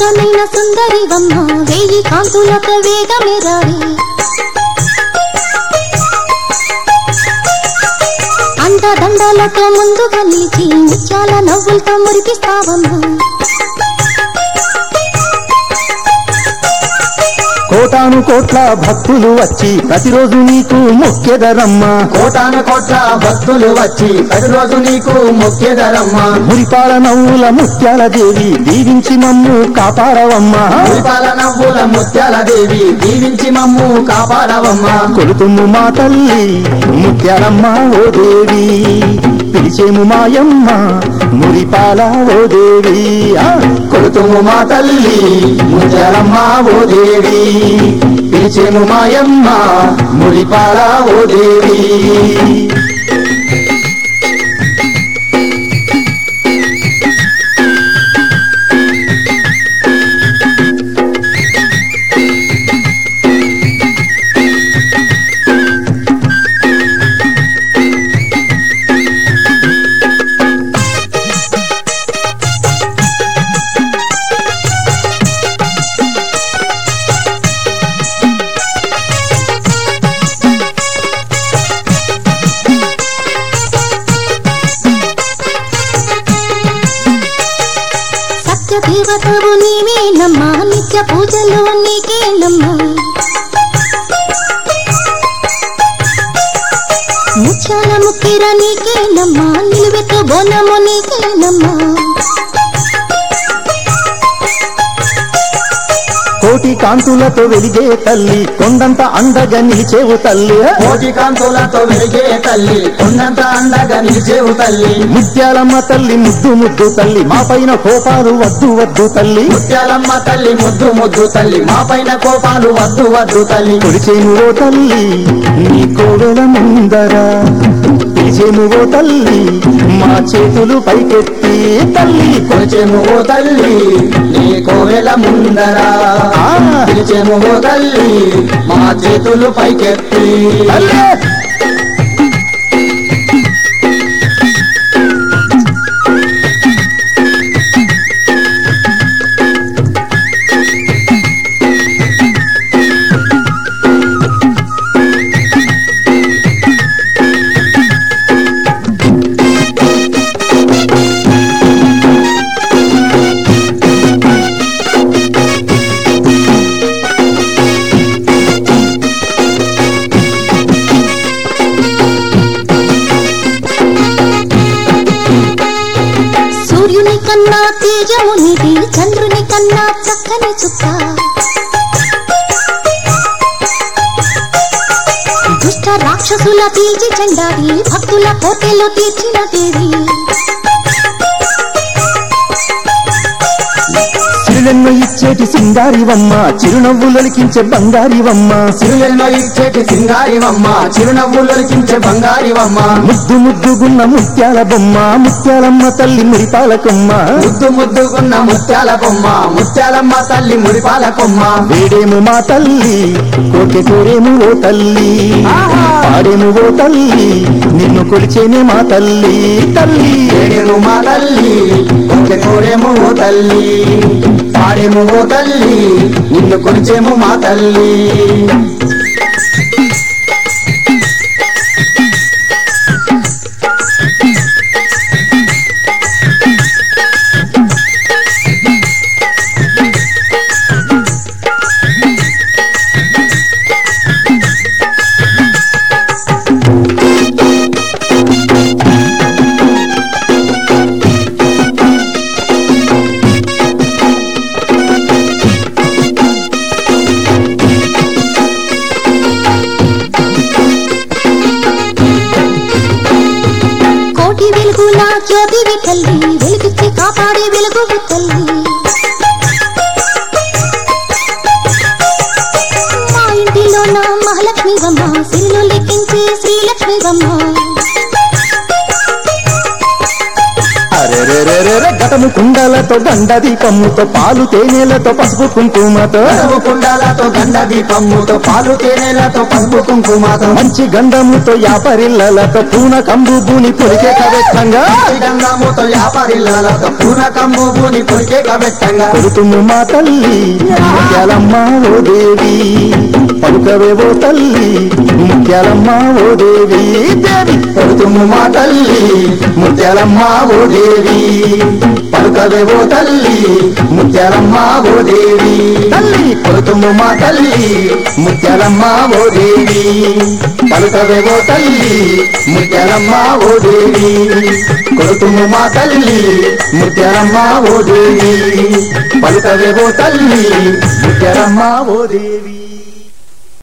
అందమైన సుందరివమ్మ వేయి కాంతులతో వేగమే రావి అండ దండాలతో ముందుగా నిలిచి ముత్యాల నవ్వులతో మురిపిస్తావమ్మా కోటాను కోట్ల భక్తులు వచ్చి ప్రతిరోజు నీకు మొక్కెదరమ్మా కోటాను కోట్ల భక్తులు వచ్చి ప్రతిరోజు నీకు మొక్కేదరమ్మా మురిపాల నవ్వుల ముత్యాల దేవి దీవించి మమ్ము కాపాడవమ్మా దీపాల నవ్వుల ముత్యాల దేవి దీవించి మమ్ము కాపాడవమ్మా కొలుతుము మా తల్లి ముత్యాలమ్మ ఓ దేవి పిలిచేము మాయమ్మ మురిపాల ఓ దేవి ఆ, కొడుతుము మా తల్లి ముత్యాలమ్మ ఓ దేవి పిలిచేము మాయమ్మ మురిపాల ఓ దేవి సత్య దేవతవు నీవేనమ్మా నిత్య పూజలు నీకేనమ్మా ముత్యాల ముక్కిర నీకేనమ్మా నిలువెత్తు బోనము నీకేనమ్మా కోటి కాంతులతో వెలిగే తల్లి కొండంత అండగా నిలిచేవు తల్లి కోటి కాంతులతో వెలిగే తల్లి ఉన్నంత అండగా నిలిచేవు తల్లి ముత్యాలమ్మ తల్లి ముద్దు ముద్దు తల్లి మా పైన కోపాలు వద్దు వద్దు తల్లి ముత్యాలమ్మ తల్లి ముద్దు ముద్దు తల్లి మా పైన కోపాలు వద్దు వద్దు తల్లి కొలిచేము ఓ తల్లి నీ కోవెల ముందర పిలిచేము ఓ తల్లి మా చేతులు పైకెత్తి తల్లి కొలిచేము ఓ తల్లి నీ కోవెల ముందర ఆ, పిలిచేము ఓ తల్లి మా చేతులు పైకెత్తి తల్లి సూర్యుని కన్నా తేజమునిది చంద్రుని కన్నా చక్కని చుక్క దుష్ట రాక్షసుల తీర్చి చెండాడి భక్తుల కోటెలు తీర్చిన దేవి సిరులెన్నో ఇచ్చేటి సింగారివమ్మ చిరునవ్వులొలికించే బంగారివమ్మ సిరులెన్నో ఇచ్చేటి సింగారివమ్మ చిరునవ్వులొలికించే బంగారివమ్మ ముద్దు ముద్దుగున్న ముత్యాల బొమ్మ ముత్యాలమ్మ తల్లి మురిపాలకొమ్మ ముద్దు ముద్దుగున్న ముత్యాల బొమ్మ ముత్యాలమ్మ తల్లి మురిపాల కొమ్మ వేడేము మా తల్లి కోకె కోరేము ఓ తల్లి పాడేము ఓ తల్లి నిన్ను కొలిచేనే మా తల్లి తల్లి ఏడేము మా తల్లి కొంచె కోరేము ఓ తల్లి పాడేము ఓ తల్లి నిన్ను కొలిచేము మా తల్లి కోటి వెలుగుల జ్యోతివి తల్లి వెలుగిచ్చి కాపాడే వెలుగు తల్లి మా ఇంటిలో నా మహాలక్ష్మి బొమ్మ సిరిలో లెక్కించే శ్రీలక్ష్మి బొమ్మ అరెరే రెరెరెరెరె గటము కుండలతో గండ దీపముతో పాలు తేనెలతో పసుపు కుంకుమతో పసుపు కుండాలతో గండ దీపమ్ముతో పాలు తేనెలతో పసుపు కుంకుమతో మంచి గంధముతో యాపరిల్లలతో పూన కంబు భూని పులికే కవెత్తంగా గంగముతో వ్యాపారిల్లలతో పూనకంబు భూని పొరికే కబెట్టంగా కొడుతుము మా తల్లి ముత్యాలమ్మ ఓ దేవి పలుకవేవో తల్లి ముత్యాలమ్మ ఓ దేవి దేవి పలుకుము మా తల్లి ముత్యాలమ్మ ఓ దేవి పలుకవేవో తల్లి ముత్యాలమ్మ ఓ దేవి తల్లి పలుకుము మా తల్లి ముత్యాలమ్మ ఓ దేవి పలుకవేవో తల్లి ముత్యాలమ్మ ఓ దేవి కొడుకుము మా తల్లి ముత్యాలమ్మ ఓ దేవి పలుకవేవో తల్లి ముత్యాలమ్మ ఓ దేవి